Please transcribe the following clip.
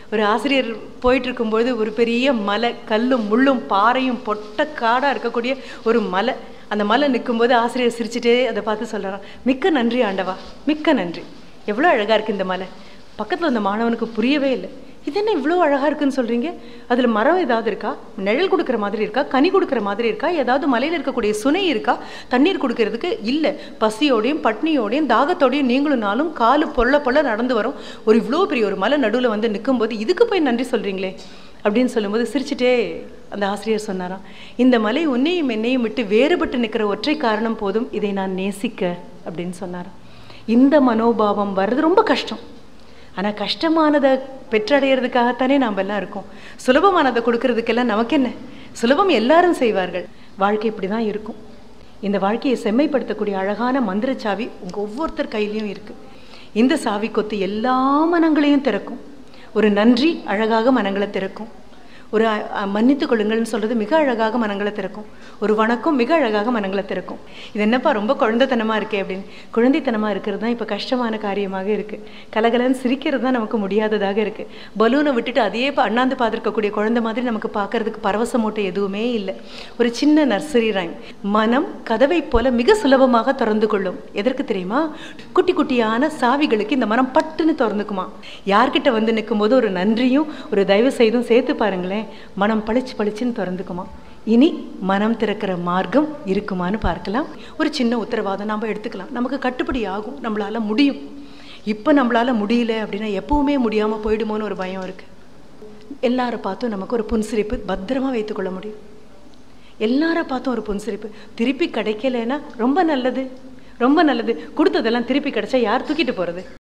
ஒரு ஆசிரியர் போயிட்டு இருக்கும்போது ஒரு பெரிய மலை கல்லும் முள்ளும் பாறையும் பொட்ட காடாக இருக்கக்கூடிய ஒரு மலை அந்த மலை நிற்கும்போது ஆசிரியர் சிரிச்சுட்டே அதை பார்த்து சொல்கிறான் மிக்க நன்றி ஆண்டவா மிக்க நன்றி எவ்வளோ அழகாக இருக்குது இந்த மலை பக்கத்தில் அந்த மாணவனுக்கு புரியவே இல்லை இது என்ன இவ்வளோ அழகாக இருக்குன்னு சொல்கிறீங்க அதில் மரம் ஏதாவது இருக்கா நிழல் கொடுக்குற மாதிரி இருக்கா கனி கொடுக்குற மாதிரி இருக்கா ஏதாவது மலையில் இருக்கக்கூடிய சுனை இருக்கா தண்ணீர் கொடுக்கறதுக்கு இல்லை பசியோடையும் பட்னியோடையும் தாகத்தோடையும் நீங்களும் நாளும் காலு பொல்ல பொல்ல நடந்து வரும் ஒரு இவ்வளோ பெரிய ஒரு மலை நடுவில் வந்து நிற்கும்போது இதுக்கு போய் நன்றி சொல்கிறீங்களே அப்படின்னு சொல்லும்போது சிரிச்சிட்டே அந்த ஆசிரியர் சொன்னாராம் இந்த மலை உன்னையும் என்னையும் விட்டு வேறுபட்டு நிற்கிற ஒற்றை காரணம் போதும் இதை நான் நேசிக்க அப்படின்னு சொன்னாராம் இந்த மனோபாவம் வர்றது ரொம்ப கஷ்டம் ஆனால் கஷ்டமானதை பெற்றடையிறதுக்காகத்தானே நாம் எல்லாம் இருக்கோம் சுலபமானதை கொடுக்கறதுக்கெல்லாம் நமக்கு என்ன சுலபம் எல்லாரும் செய்வார்கள் வாழ்க்கை இப்படி தான் இருக்கும் இந்த வாழ்க்கையை செம்மைப்படுத்தக்கூடிய அழகான மந்திரச்சாவி உங்கள் ஒவ்வொருத்தர் கையிலையும் இருக்குது இந்த சாவி கொத்து எல்லா மனங்களையும் திறக்கும் ஒரு நன்றி அழகாக மனங்களை திறக்கும் ஒரு அ- அ- மன்னித்துக் கொள்ளுங்கள்னு சொல்றது மிக அழகாக மனங்களை திறக்கும் ஒரு வணக்கம் மிக அழகாக மனங்களை திறக்கும் இது என்னப்பா ரொம்ப குழந்தைத்தனமா இருக்கே அப்படின்னு குழந்தைத்தனமா இருக்கிறது தான் இப்போ கஷ்டமான காரியமாக இருக்கு கலகலன்னு சிரிக்கிறது தான் நமக்கு முடியாததாக இருக்கு பலூனை விட்டுட்டு அதையே ப- அண்ணாந்து பார்த்துருக்கக்கூடிய குழந்தை மாதிரி நமக்கு பார்க்கறதுக்கு பரவச மூட்டை எதுவுமே இல்லை ஒரு சின்ன நர்சரி ரைம் மனம் கதவை போல மிக சுலபமாக திறந்து கொள்ளும் எதற்கு தெரியுமா குட்டி குட்டியான சாவிகளுக்கு இந்த மனம் பட்டுன்னு திறந்துக்குமா யார்கிட்ட வந்து நிற்கும்போது ஒரு நன்றியும் ஒரு தயவு செய்தும் சேர்த்து பாருங்களேன் மனம் பளிச்சு பளிச்சுன்னு திறந்துக்குமா இனி மனம் திறக்கிற மார்க்கம் இருக்குமான்னு பார்க்கலாம் ஒரு சின்ன உத்தரவாதம் நாம் எடுத்துக்கலாம் நமக்கு கட்டுப்படி ஆகும் நம்மளால முடியும் இப்போ நம்மளால முடியல அப்படின்னா எப்பவுமே முடியாமல் போயிடுமோன்னு ஒரு பயம் இருக்கு எல்லாரை பார்த்தும் நமக்கு ஒரு புன்சிரிப்பு பத்திரமா வைத்துக்கொள்ள முடியும் எல்லாரை பார்த்தும் ஒரு புன்சிரிப்பு திருப்பி கிடைக்கலைன்னா ரொம்ப நல்லது ரொம்ப நல்லது கொடுத்ததெல்லாம் திருப்பி கிடைச்சா யார் தூக்கிட்டு போறது